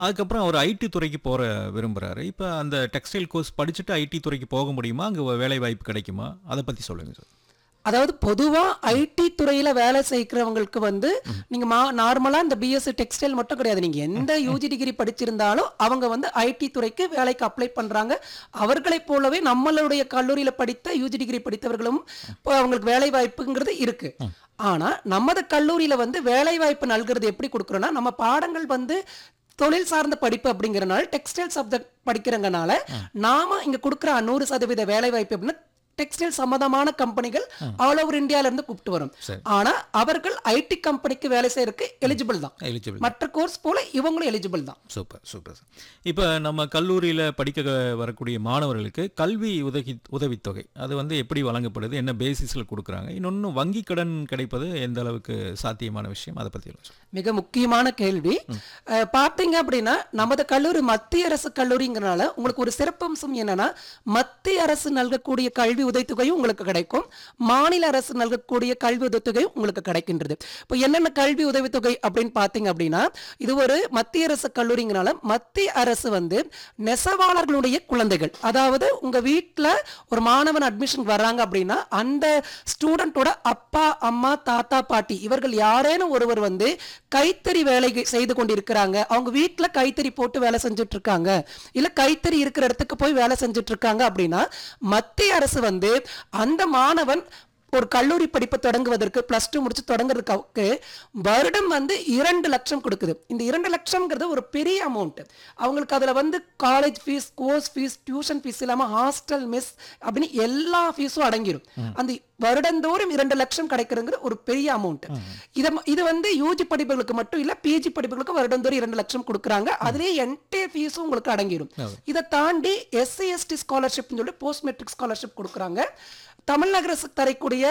அதுக்கப்புறம் அவர் ஐடி துறைக்கு போற விரும்புறாரு. இப்ப அந்த டெக்ஸ்டைல் கோர்ஸ் படிச்சுட்டு ஐடி துறைக்கு போக முடியுமா? அங்க வேலை வாய்ப்பு கிடைக்குமா? அத பத்தி சொல்லுங்க சார். அதாவது பொதுவா ஐடி துறையில வேலை செய்கிறவங்களுக்கு வந்து நீங்க மா நார்மலா இந்த பிஎஸ்சி டெக்ஸ்டைல் மட்டும் கிடையாது நீங்க எந்த யூஜி டிகிரி படிச்சிருந்தாலும் அவங்க வந்து ஐடி துறைக்கு வேலைக்கு அப்ளை பண்றாங்க அவர்களைப் போலவே நம்மளுடைய கல்லூரியில படித்த யூஜி டிகிரி படித்தவர்களும் இப்போ அவங்களுக்கு வேலை வாய்ப்புங்கிறது இருக்கு ஆனா நமது கல்லூரியில வந்து வேலை வாய்ப்பு நல்கிறது எப்படி கொடுக்குறோம்னா நம்ம பாடங்கள் வந்து தொழில் சார்ந்த படிப்பு அப்படிங்கறனால டெக்ஸ்டைல் சப்ஜெக்ட் படிக்கிறங்கனால நாம இங்க கொடுக்குற நூறு சதவீத வேலை வாய்ப்பு அப்படின்னா டெக்ஸ்டைல் சம்பந்தமான கம்பெனிகள் ஆல் ஓவர் இந்தியால இருந்து கூப்பிட்டு வரும் சரி. ஆனா அவர்கள் ஐடி கம்பெனிக்கு வேலை செய்யறதுக்கு எலிஜிபிள் தான் எலிஜிபிள். மற்ற கோர்ஸ் போல இவங்களும் எலிஜிபிள் தான் சூப்பர் சூப்பர் சார். இப்ப நம்ம கல்லூரியில படிக்க வரக்கூடிய மாணவர்களுக்கு கல்வி உதவி உதவித்தொகை அது வந்து எப்படி வழங்கப்படுது? என்ன பேசிஸ்ல கொடுக்குறாங்க? இன்னொன்னு வங்கி கடன் கிடைப்பது எந்த அளவுக்கு சாத்தியமான விஷயம்? அதை பத்தி சொல்லுங்க சார். மிக முக்கியமான கேள்வி அஹ், பார்த்தீங்க அப்படின்னா நமது கல்லூரி மத்திய அரசு கல்லூரிங்கிறனால உங்களுக்கு ஒரு சிறப்பம்சம் என்னன்னா மத்திய அரசு நல்கக்கூடிய கல்வி உதவித்தொகையும் உங்களுக்கு கிடைக்கும் மாநில அரசு நல்கக்கூடிய கல்வி உதவித்தொகையும் உங்களுக்கு கிடைக்கின்றது இப்போ என்னென்ன கல்வி உதவித்தொகை அப்படின்னு பார்த்தீங்க அப்படின்னா இது ஒரு மத்திய அரசு கல்லூரிங்கிறனால மத்திய அரசு வந்து நெசவாளர்களுடைய குழந்தைகள் அதாவது உங்க வீட்டில் ஒரு மாணவன் அட்மிஷன் வர்றாங்க அப்படின்னா அந்த ஸ்டூடெண்ட்டோட அப்பா அம்மா தாத்தா பாட்டி இவர்கள் யாரேனும் ஒருவர் வந்து கைத்தறி வேலை செய்து கொண்டிருக்கிறாங்க அவங்க வீட்ல கைத்தறி போட்டு வேலை செஞ்சுட்டு இருக்காங்க இல்ல கைத்தறி இருக்கிற இடத்துக்கு போய் வேலை செஞ்சுட்டு இருக்காங்க அப்படின்னா மத்திய அரசு வந்து அந்த மாணவன் ஒரு கல்லூரி படிப்பு தொடங்குவதற்கு பிளஸ் டூ முடிச்சு தொடங்குறதுக்கு வருடம் வந்து இரண்டு லட்சம் கொடுக்குது இந்த இரண்டு லட்சம்ங்கிறது ஒரு பெரிய அமௌண்ட் அவங்களுக்கு அதுல வந்து college fees course fees tuition fees இல்லாம ஹாஸ்டல் மிஸ் அப்படின்னு எல்லா ஃபீஸும் அடங்கிடும் அந்த வருடந்தோறும் இரண்டு லட்சம் கிடைக்கிறதுங்கிற ஒரு பெரிய அமௌண்ட் இத இது வந்து யூஜி படிப்புகளுக்கு மட்டும் இல்ல பிஜி படிப்புகளுக்கு வருடந்தோறும் இரண்டு லட்சம் கொடுக்குறாங்க அதுலயே என்டே ஃபீஸும் உங்களுக்கு அடங்கிடும் இதை தாண்டி எஸ்சி எஸ்டி ஸ்காலர்ஷிப்னு சொல்லி போஸ்ட் மெட்ரிக் ஸ்காலர்ஷிப் கொடுக்குறாங்க தமிழக அரசு தரக்கூடிய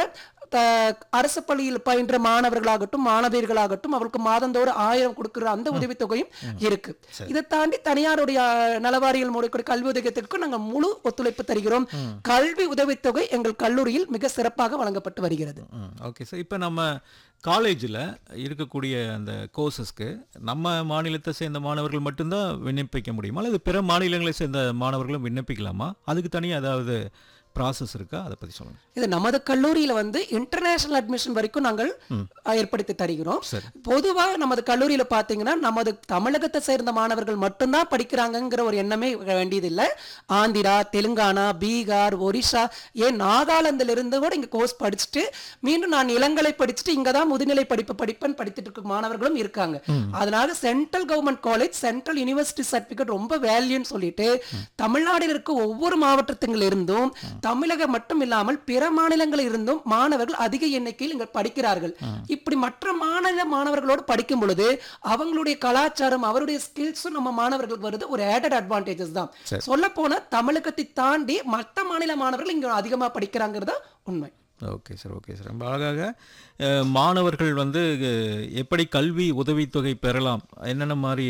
த- அரசு பள்ளியில் பயின்ற மாணவர்களாகட்டும் மாணவியர்களாகட்டும் அவர்களுக்கு மாதந்தோறும் ஆயிரம் கொடுக்கிற அந்த உதவித்தொகையும் இருக்கு இதை தாண்டி தனியாருடைய அஹ், நலவாரியில் மூடக்கூடிய கல்வி உதவித்தொகைக்கு நாங்கள் முழு ஒத்துழைப்பு தருகிறோம் கல்வி உதவித்தொகை எங்கள் கல்லூரியில் மிக சிறப்பாக வழங்கப்பட்டு வருகிறது ம் ஓகே சார் இப்போ நம்ம காலேஜில் இருக்கக்கூடிய அந்த கோர்சஸ்க்கு நம்ம மாநிலத்தை சேர்ந்த மாணவர்கள் மட்டும்தான் விண்ணப்பிக்க முடியுமா அல்லது பிற மாநிலங்களை சேர்ந்த மாணவர்களும் விண்ணப்பிக்கலாமா அதுக்கு தனியாக ஏதாவது ப்ராசஸ் இருக்கா அதை பற்றி சொல்லுங்கள் இது நமது கல்லூரியில வந்து இன்டர்நேஷனல் அட்மிஷன் வரைக்கும் நாங்கள் அஹ், ஏற்படுத்தி தருகிறோம் சரி. பொதுவா நமது கல்லூரியில பாத்தீங்கன்னா நமது தமிழகத்தை சேர்ந்த மாணவர்கள் மட்டும்தான் படிக்கிறாங்கங்கிற ஒரு எண்ணமே வேண்டியதில்லை ஆந்திரா தெலுங்கானா பீகார் ஒரிஷா ஏன் நாகாலாந்துல இருந்து கூட இங்க கோர்ஸ் படிச்சுட்டு மீண்டும் நான் இளங்கலை படிச்சுட்டு இங்க தான் முதுநிலை படிப்பு படிப்பேன் படித்துட்டு இருக்க மாணவர்களும் இருக்காங்க அதனால central government college central university certificate ரொம்ப வேல்யூன்னு சொல்லிட்டு தமிழ்நாட்டில் இருக்க ஒவ்வொரு மாவட்டத்தில் இருந்தும் தமிழகம் மட்டும் இல்லாமல் பிற மாநிலங்களில் இருந்தும் மாணவர்கள் அதிக எண்ணிக்கையில் இங்க படிக்கிறார்கள் இப்படி மற்ற மாநில மாணவர்களோடு படிக்கும் பொழுது அவங்களுடைய கலாச்சாரம் அவருடைய ஸ்கில்ஸும் நம்ம மாணவர்களுக்கு வருது ஒரு ஆடட் அட்வான்டேஜஸ் தான் சரி. சொல்ல போனா தமிழகத்தை தாண்டி மற்ற மாநில மாணவர்கள் இங்க அதிகமா படிக்கிறாங்கிறது தான் உண்மை ஓகே சார் ஓகே சார் ரொம்ப அழகாக அஹ், மாணவர்கள் வந்து அஹ், எப்படி கல்வி உதவித்தொகை பெறலாம் என்னென்ன மாதிரி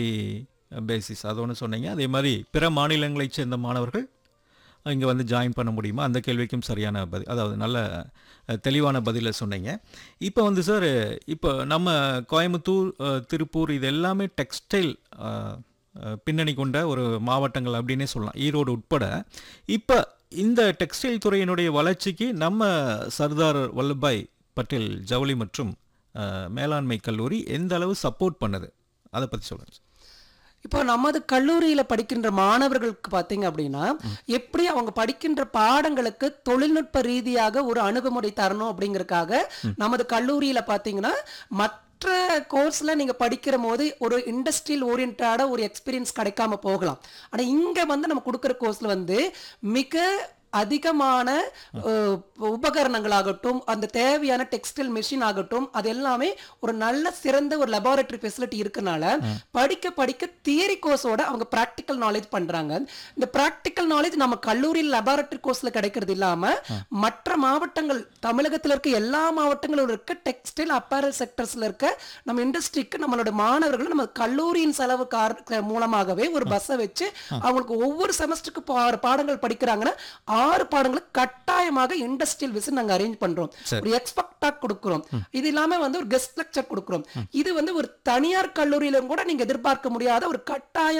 பேசிஸ் அது ஒன்று சொன்னீங்க அதே மாதிரி பிற மாநிலங்களைச் சேர்ந்த மாணவர்கள் இங்கே வந்து ஜாயின் பண்ண முடியுமா அந்த கேள்விக்கும் சரியான பதில் அதாவது நல்ல அஹ், தெளிவான பதிலை சொன்னீங்க இப்போ வந்து சார் இப்போ நம்ம கோயம்புத்தூர் அஹ், திருப்பூர் இது எல்லாமே டெக்ஸ்டைல் பின்னணி கொண்ட ஒரு மாவட்டங்கள் அப்படின்னே சொல்லலாம் ஈரோடு உட்பட இப்போ இந்த டெக்ஸ்டைல் துறையினுடைய வளர்ச்சிக்கு நம்ம சர்தார் வல்லபாய் பட்டேல் ஜவுளி மற்றும் அஹ், மேலாண்மை கல்லூரி எந்த அளவு சப்போர்ட் பண்ணுது அதை பற்றி சொல்லுங்கள் சார் இப்போ நமது கல்லூரியில படிக்கின்ற மாணவர்களுக்கு பார்த்தீங்க அப்படின்னா எப்படி அவங்க படிக்கின்ற பாடங்களுக்கு தொழில்நுட்ப ரீதியாக ஒரு அணுகுமுறை தரணும் அப்படிங்கறதுக்காக நமது கல்லூரியில பார்த்தீங்கன்னா மற்ற கோர்ஸ்ல நீங்க படிக்கிற போது ஒரு இண்டஸ்ட்ரியல் ஓரியன்டான ஒரு எக்ஸ்பீரியன்ஸ் கிடைக்காம போகலாம் ஆனா இங்க வந்து நம்ம கொடுக்குற கோர்ஸ்ல வந்து மிக அதிகமான அஹ், உபகரணங்களாகட்டும் அந்த தேவையான டெக்ஸ்டைல் மெஷின் ஆகட்டும் அது எல்லாமே ஒரு நல்ல சிறந்த ஒரு லெபார்டரி ஃபெசிலிட்டி இருக்கனால படிக்க படிக்க தியரி கோர்ஸோட அவங்க ப்ராக்டிக்கல் நாலேஜ் பண்றாங்க இந்த ப்ராக்டிக்கல் நாலேஜ் நம்ம கல்லூரியில் லெபார்டரி கோர்ஸ்ல கிடைக்கிறது இல்லாம மற்ற மாவட்டங்கள் தமிழகத்துல இருக்க எல்லா மாவட்டங்களும் இருக்க டெக்ஸ்டைல் அப்பேரல் செக்டர்ஸ்ல இருக்க நம்ம இண்டஸ்ட்ரிக்கு நம்மளோட மாணவர்கள் நம்ம கல்லூரியின் செலவு கார மூலமாகவே ஒரு பஸ்ஸை வச்சு அவங்களுக்கு ஒவ்வொரு செமஸ்டருக்கு பாடங்கள் படிக்கிறாங்கன்னா ஆறு பாடங்களுக்கு கட்டாயமாக இண்டஸ்ட்ரியல் விசிட் நாங்க அரேஞ்ச் பண்றோம் சரி. ஒரு எக்ஸ்பெக்ட் டாக் கொடுக்குறோம் இது இல்லாம வந்து ஒரு கெஸ்ட் லெக்சர் கொடுக்குறோம் இது வந்து ஒரு தனியார் கல்லூரியிலும் கூட நீங்க எதிர்பார்க்க முடியாத ஒரு கட்டாய